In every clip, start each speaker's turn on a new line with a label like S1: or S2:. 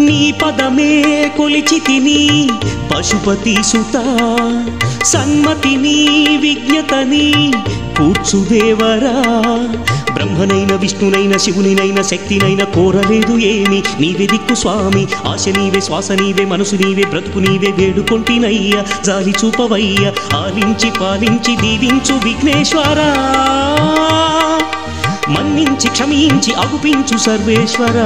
S1: నీ పదమే కొలిచి తిని పశుపతి సుత సన్మతిని విజ్ఞతని కూర్చుదేవరా బ్రహ్మనైన విష్ణునైన శివునినైన శక్తినైన కోరలేదు ఏమి నీవే దిక్కు స్వామి ఆశ నీవే శ్వాస నీవే మనసు నీవే బ్రతుకు నీవే వేడుకొంటినయ్య జాలి చూపవయ్య ఆలించి పాలించి దీవించు విఘ్నేశ్వరా మన్నించి క్షమించి అగుపించు సర్వేశ్వరా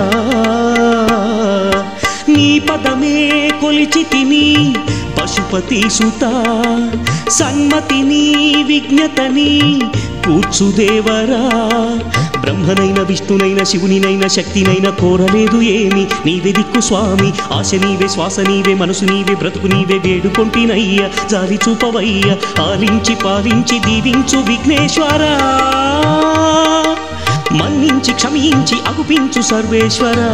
S1: నీ పదమే కొలిచి తిని పశుపతి సుత సన్మతిని విజ్ఞతని కూర్చుదేవరా బ్రహ్మనైన విష్ణునైన శివునినైన శక్తినైన కోరలేదు ఏమి నీవే దిక్కు స్వామి ఆశ నీవే శ్వాస నీవే మనసు నీవే బ్రతుకు నీవే వేడుకొంటినయ్య జాలి చూపవయ్య ఆలించి పాలించి దీవించు విఘ్నేశ్వరా మన్నించి క్షమించి అగుపించు సర్వేశ్వరా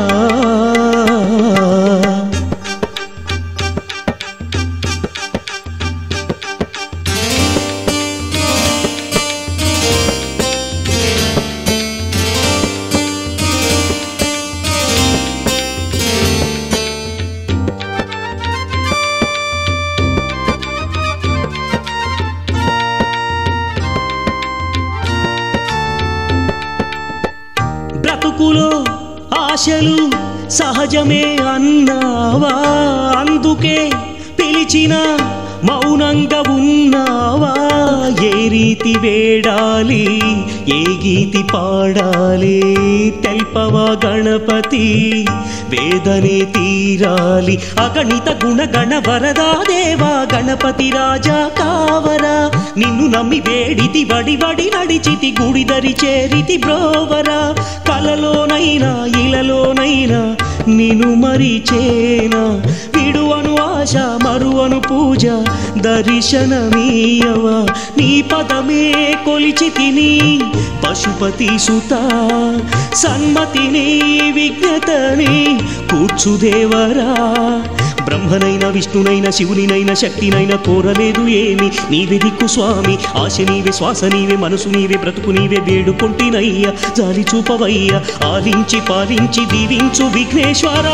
S1: బ్రతుకులో ఆశలు సహజమే అన్నావా అందుకే పిలిచిన మౌనంగా ఉన్నావా ఏ రీతి వేడాలి ఏ గీతి పాడాలి తెల్పవా గణపతి వేదనే తీరాలి అగణిత గుణగణ వరదా దేవా గణపతి రాజా కావరా నిన్ను నమ్మి వేడితి వడి వడి నడిచితి గుడిదరి చేరితి బ్రోవరా కలలోనైనా ఇలలోనైనా నిన్ను మరిచేనా విడువను ఆశ మరువను పూజ దర్శనమీయవా నీ పదమే కొలిచి తిని పశుపతి సుత సన్మతిని విజ్ఞతని కూర్చుదేవరా బ్రహ్మనైన విష్ణునైన శివునినైన శక్తినైన కోరలేదు ఏమి నీవే దిక్కు స్వామి ఆశ నీవే శ్వాస నీవే మనసు నీవే బ్రతుకు నీవే వేడుకొంటినయ్య జాలి చూపవయ్య ఆలించి పాలించి దీవించు విఘ్నేశ్వరా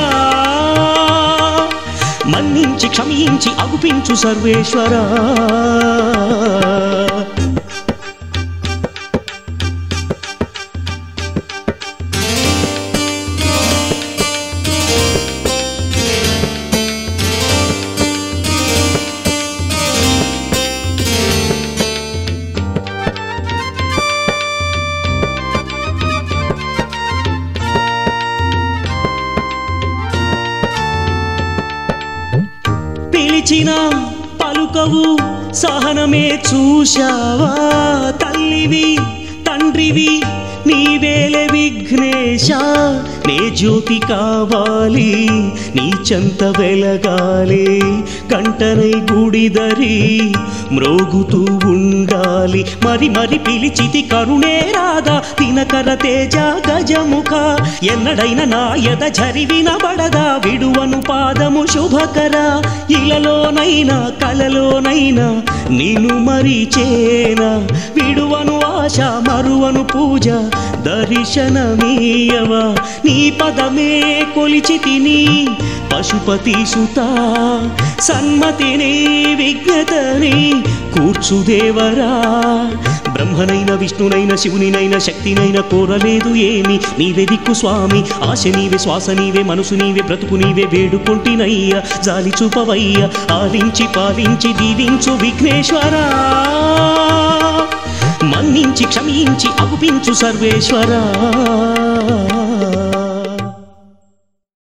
S1: మన్నించి క్షమించి అగుపించు సర్వేశ్వరా పిలిచిన పలుకవు సహనమే చూశావా తల్లివి తండ్రివి నీవేలే విఘ్నేశ నే జ్యోతి కావాలి నీ చెంత వెలగాలి కంటనై గుడిదరి మ్రోగుతూ ఉండాలి మరి మరి పిలిచితి కరుణే రాగా దినకర తేజ గజముఖ ఎన్నడైన నా ఎద జరివిన బడదా విడువను పాదము శుభకర ఇలలోనైనా కలలోనైనా నిను మరిచేనా విడువను ఆశ మరువను పూజ దర్శనమీయవా నీ పదమే కొలిచి తిని పశుపతి సుత సన్మతిని విజ్ఞతని కూర్చుదేవరా బ్రహ్మనైన విష్ణునైన శివునినైన శక్తినైన కోరలేదు ఏమి నీవే దిక్కు స్వామి ఆశ నీవే శ్వాస నీవే మనసు నీవే బ్రతుకు నీవే వేడుకొంటినయ్య జాలి చూపవయ్య ఆలించి పాలించి దీవించు విఘ్నేశ్వరా మన్నించి క్షమించి అగుపించు సర్వేశ్వరా